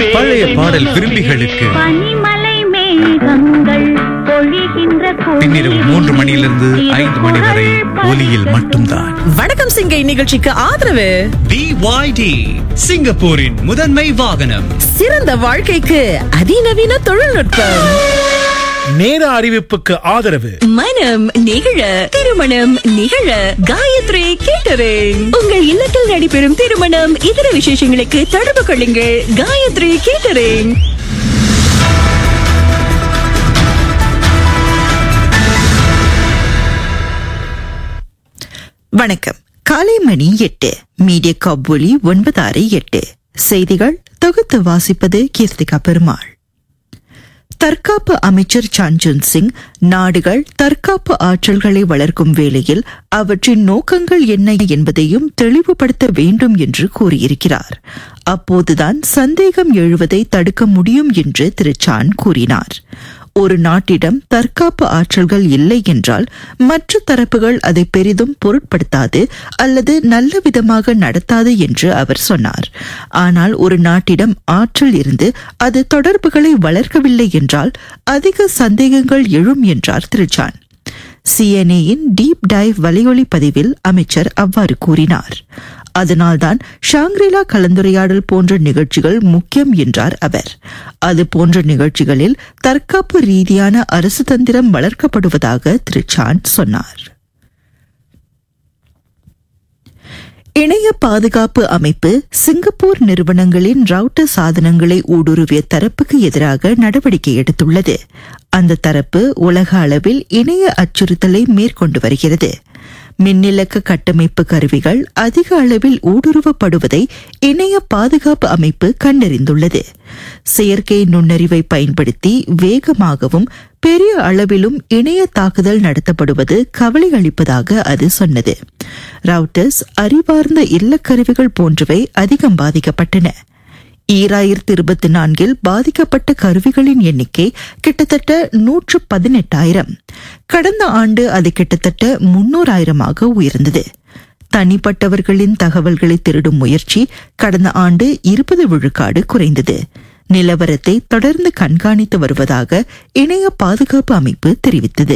பழைய பாடல் விரும்பிகளுக்கு பனிமலை மேகங்கள் பொழிகின்ற பின்னிரவு மூன்று மணியிலிருந்து ஐந்து மணி வரை ஒலியில் மட்டும்தான் வணக்கம் சிங்கை நிகழ்ச்சிக்கு ஆதரவு BYD சிங்கப்பூரின் முதன்மை வாகனம் சிறந்த வாழ்க்கைக்கு அதிநவீன தொழில்நுட்பம் நேர அறிவிப்புக்கு ஆதரவு மனம் நிகழ திருமணம் நிகழ காயத்ரி கேட்டரிங் உங்கள் இல்லத்தில் நடைபெறும் திருமணம் இதர விசேஷங்களுக்கு தொடர்பு கொள்ளுங்கள் காயத்ரி கேட்டரிங் வணக்கம் காலை மணி எட்டு மீடியா கப்பொலி ஒன்பது ஆறு எட்டு செய்திகள் தொகுத்து வாசிப்பது கீர்த்திகா பெருமாள் தற்காப்பு அமைச்சர் சஞ்சுன் சிங் நாடுகள் தற்காப்பு ஆற்றல்களை வளர்க்கும் வேளையில் அவற்றின் நோக்கங்கள் என்ன என்பதையும் தெளிவுபடுத்த வேண்டும் என்று கூறியிருக்கிறார் அப்போதுதான் சந்தேகம் எழுவதை தடுக்க முடியும் என்று திரு சான் கூறினார் ஒரு நாட்டிடம் தற்காப்பு ஆற்றல்கள் இல்லை என்றால் மற்ற தரப்புகள் அதை பெரிதும் பொருட்படுத்தாது அல்லது நல்ல விதமாக நடத்தாது என்று அவர் சொன்னார் ஆனால் ஒரு நாட்டிடம் ஆற்றல் இருந்து அது தொடர்புகளை வளர்க்கவில்லை என்றால் அதிக சந்தேகங்கள் எழும் என்றார் திருச்சான் சிஎன்ஏயின் டீப் டைவ் வலையொலி பதிவில் அமைச்சர் அவ்வாறு கூறினார் அதனால்தான் ஷாங்ரிலா கலந்துரையாடல் போன்ற நிகழ்ச்சிகள் முக்கியம் என்றார் அவர் அது போன்ற நிகழ்ச்சிகளில் தற்காப்பு ரீதியான அரசு தந்திரம் வளர்க்கப்படுவதாக திரு சான் சொன்னார் இணைய பாதுகாப்பு அமைப்பு சிங்கப்பூர் நிறுவனங்களின் ரவுட்டர் சாதனங்களை ஊடுருவிய தரப்புக்கு எதிராக நடவடிக்கை எடுத்துள்ளது அந்த தரப்பு உலக அளவில் இணைய அச்சுறுத்தலை மேற்கொண்டு வருகிறது மின்னிலக்க கட்டமைப்பு கருவிகள் அதிக அளவில் ஊடுருவப்படுவதை இணைய பாதுகாப்பு அமைப்பு கண்டறிந்துள்ளது செயற்கை நுண்ணறிவை பயன்படுத்தி வேகமாகவும் பெரிய அளவிலும் இணைய தாக்குதல் நடத்தப்படுவது கவலை அளிப்பதாக அது சொன்னது ரவுட்டர்ஸ் அறிவார்ந்த இல்லக்கருவிகள் போன்றவை அதிகம் பாதிக்கப்பட்டன ஈராயிரத்தி இருபத்தி நான்கில் பாதிக்கப்பட்ட கருவிகளின் எண்ணிக்கை கிட்டத்தட்ட நூற்று பதினெட்டாயிரம் கடந்த ஆண்டு அது கிட்டத்தட்ட முன்னூறாயிரமாக உயர்ந்தது தனிப்பட்டவர்களின் தகவல்களை திருடும் முயற்சி கடந்த ஆண்டு இருபது விழுக்காடு குறைந்தது நிலவரத்தை தொடர்ந்து கண்காணித்து வருவதாக இணைய பாதுகாப்பு அமைப்பு தெரிவித்தது